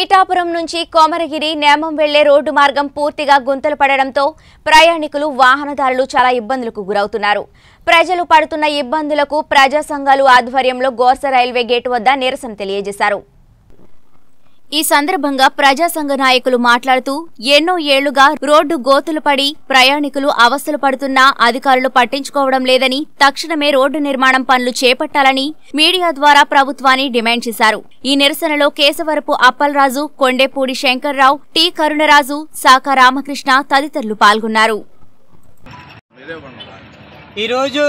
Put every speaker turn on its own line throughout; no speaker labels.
పీఠాపురం నుంచి కోమరగిరి నేమం వెళ్లే రోడ్డు మార్గం పూర్తిగా గుంతలు పడడంతో ప్రయాణికులు వాహనదారులు చాలా ఇబ్బందులకు గురవుతున్నారు ప్రజలు పడుతున్న ఇబ్బందులకు ప్రజా సంఘాలు ఆధ్వర్యంలో గోర్స రైల్వే గేటు వద్ద నిరసన తెలియజేశారు ఈ సందర్భంగా ప్రజా సంఘ నాయకులు మాట్లాడుతూ ఎన్నో ఏళ్లుగా రోడ్డు గోతులు పడి ప్రయాణికులు అవస్థలు పడుతున్నా అధికారులు పట్టించుకోవడం లేదని తక్షణమే రోడ్డు నిర్మాణం పనులు చేపట్టాలని మీడియా ద్వారా ప్రభుత్వాన్ని డిమాండ్ చేశారు ఈ నిరసనలో కేశవరపు అప్పలరాజు కొండేపూడి శంకర్రావు టి కరుణరాజు సాక రామకృష్ణ తదితరులు పాల్గొన్నారు
ఈరోజు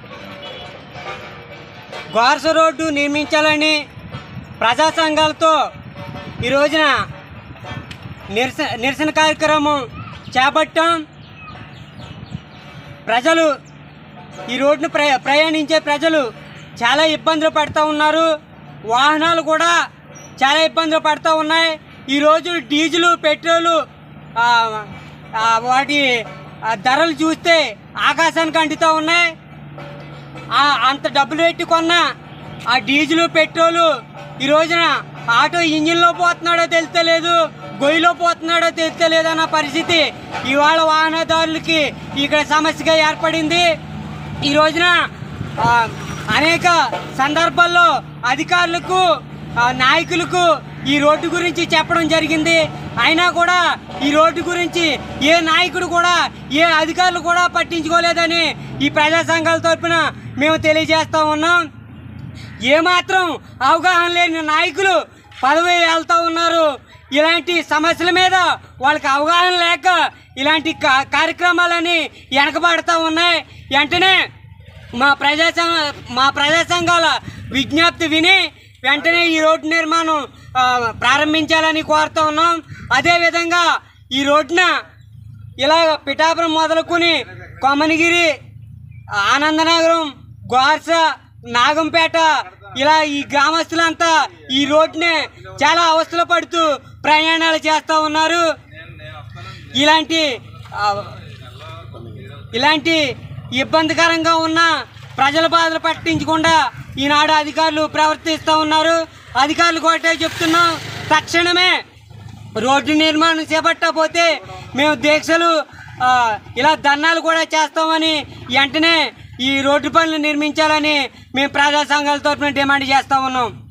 గోర్స రోడ్డు నిర్మించాలని ప్రజా సంఘాలతో ఈ రోజున నిరసన నిరసన కార్యక్రమం చేపట్టాం ప్రజలు ఈ రోడ్డును ప్ర ప్రయాణించే ప్రజలు చాలా ఇబ్బందులు పడుతూ ఉన్నారు వాహనాలు కూడా చాలా ఇబ్బందులు పడుతూ ఉన్నాయి ఈరోజు డీజిల్ పెట్రోలు ఆ, ఆ, వాటి ఆ, ధరలు చూస్తే ఆకాశానికి అంటుతూ ఉన్నాయి ఆ అంత డబ్బులు పెట్టి కొన్న ఆ డీజిల్ పెట్రోలు ఈ రోజున ఆటో ఇంజిన్లో పోతున్నాడో తెలుస్తలేదు గొయ్యిలో పోతున్నాడో తెలుస్తలేదు అన్న పరిస్థితి ఇవాళ వాహనదారులకి ఇక్కడ సమస్యగా ఏర్పడింది ఈ రోజున ఆ, అనేక సందర్భాల్లో అధికారులకు ఆ, నాయకులకు ఈ రోడ్డు గురించి చెప్పడం జరిగింది అయినా కూడా ఈ రోడ్డు గురించి ఏ నాయకుడు కూడా ఏ అధికారులు కూడా పట్టించుకోలేదని ఈ ప్రజా సంఘాల తరపున మేము తెలియజేస్తా ఉన్నాం ఏమాత్రం అవగాహన లేని నాయకులు పదవి వెళ్తూ ఉన్నారు ఇలాంటి సమస్యల మీద వాళ్ళకి అవగాహన లేక ఇలాంటి కా- కార్యక్రమాలని వెనకబడతా ఉన్నాయి వెంటనే మా ప్రజా సంఘ మా ప్రజా సంఘాల విజ్ఞప్తి విని వెంటనే ఈ రోడ్డు నిర్మాణం ఆ, ప్రారంభించాలని కోరుతా ఉన్నాం అదేవిధంగా ఈ రోడ్డున ఇలా పిఠాపురం మొదలుకొని కొమ్మనగిరి ఆనందనగరం గోర్స నాగంపేట ఇలా ఈ గ్రామస్తులంతా ఈ రోడ్డునే చాలా అవస్థలు పడుతూ ప్రయాణాలు చేస్తూ ఉన్నారు ఇలాంటి ఆ, ఇలాంటి ఇబ్బందికరంగా ఉన్న ప్రజల బాధలు పట్టించకుండా ఈనాడు అధికారులు ప్రవర్తిస్తూ ఉన్నారు అధికారులు ఒకటే చెప్తున్నాం తక్షణమే రోడ్డు నిర్మాణం చేపట్టకపోతే మేము దీక్షలు ఆ, ఇలా ధర్నాలు కూడా చేస్తామని వెంటనే ఈ రోడ్డు పనులు నిర్మించాలని మేము ప్రజా సంఘాల తరఫున డిమాండ్ చేస్తూ ఉన్నాం